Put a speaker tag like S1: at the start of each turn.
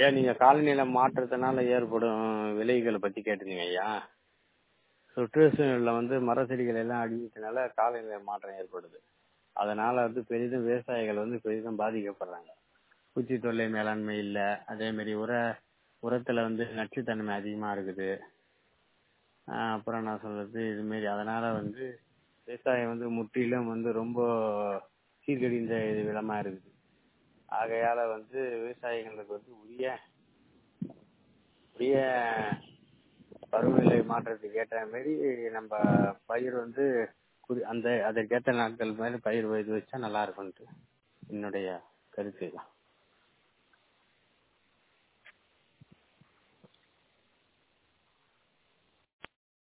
S1: ஐயா நீங்க காலநிலை மாற்றத்தினால ஏற்படும் விளைவுகளை பத்தி கேட்டிருந்தீங்க ஐயா சுற்றுச்சூழல்ல வந்து மர செடிகள் எல்லாம் அழிஞ்சதுனால காலநிலை மாற்றம் ஏற்படுது அதனால வந்து பெரிதும் விவசாயிகள் வந்து பெரிதும் பாதிக்கப்படுறாங்க பூச்சி தொல்லை மேலாண்மை இல்ல அதே மாதிரி உர உரத்துல வந்து நச்சுத்தன்மை அதிகமா இருக்குது ஆஹ் அப்புறம் நான் சொல்றது இது மாதிரி அதனால வந்து விவசாயம் வந்து முற்றிலும் வந்து ரொம்ப சீர்கழிந்த இது விதமா இருக்குது ஆகையால வந்து விவசாயிகளுக்கு வந்து உரிய உரிய பருவநிலை மாற்றத்துக்கு ஏற்ற மாதிரி நம்ம பயிர் வந்து குறி- அந்த அதற்கேற்ற நாட்கள் மாதிரி பயிர் இது வச்சா நல்லா இருக்கும்ட்டு என்னுடைய கருத்து தான்